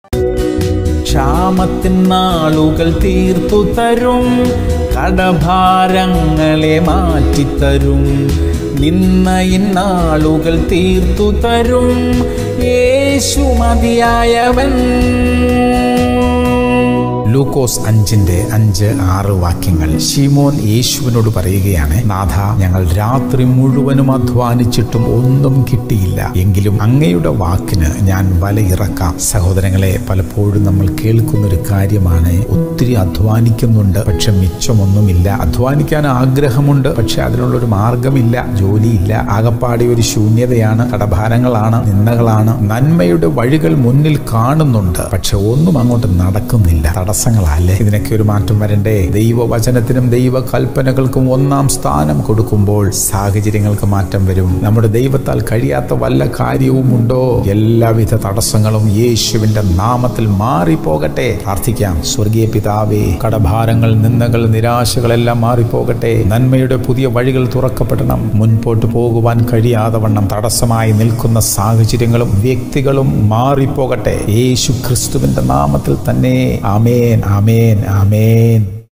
ക്ഷാമത്തിൻ നാളുകൾ തീർത്തു തരും കടഭാരങ്ങളെ മാറ്റിത്തരും നിന്നയിൻ നാളുകൾ തീർത്തു തരും യേശു മതിയായവൻ ലൂക്കോസ് അഞ്ചിന്റെ അഞ്ച് ആറ് വാക്യങ്ങൾ ഷിമോൻ യേശുവിനോട് പറയുകയാണ് നാഥ ഞങ്ങൾ രാത്രി മുഴുവനും അധ്വാനിച്ചിട്ടും ഒന്നും കിട്ടിയില്ല എങ്കിലും അങ്ങയുടെ വാക്കിന് ഞാൻ വല ഇറക്കാം സഹോദരങ്ങളെ പലപ്പോഴും നമ്മൾ കേൾക്കുന്ന ഒരു കാര്യമാണ് ഒത്തിരി അധ്വാനിക്കുന്നുണ്ട് പക്ഷെ മിച്ചമൊന്നുമില്ല അധ്വാനിക്കാൻ ആഗ്രഹമുണ്ട് പക്ഷെ അതിനുള്ളൊരു മാർഗമില്ല ജോലിയില്ല ആകപ്പാടെ ഒരു ശൂന്യതയാണ് കടഭാരങ്ങളാണ് നിന്ദകളാണ് നന്മയുടെ വഴികൾ മുന്നിൽ കാണുന്നുണ്ട് പക്ഷെ ഒന്നും അങ്ങോട്ട് നടക്കുന്നില്ല തടസ്സങ്ങളല്ലേ ഇതിനൊക്കെ ഒരു മാറ്റം വരണ്ടേ ദൈവവചനത്തിനും ദൈവ കൽപ്പനകൾക്കും ഒന്നാം സ്ഥാനം കൊടുക്കുമ്പോൾ സാഹചര്യങ്ങൾക്ക് മാറ്റം വരും നമ്മുടെ ദൈവത്താൽ കഴിയാത്ത വല്ല കാര്യവും ഉണ്ടോ എല്ലാവിധ തടസ്സങ്ങളും യേശുവിന്റെ നാമത്തിൽ മാറിപ്പോകട്ടെ പ്രാർത്ഥിക്കാം സ്വർഗീയ പിതാവേ കടഭാരങ്ങൾ നിന്ദകൾ നിരാശകളെല്ലാം മാറിപ്പോകട്ടെ നന്മയുടെ പുതിയ വഴികൾ തുറക്കപ്പെടണം മുൻപോട്ട് പോകുവാൻ കഴിയാതെ വണ്ണം തടസ്സമായി നിൽക്കുന്ന സാഹചര്യങ്ങളും വ്യക്തികളും മാറിപ്പോകട്ടെ യേശു ക്രിസ്തുവിന്റെ നാമത്തിൽ തന്നെ ആമേൻ ആമേൻ ആമേൻ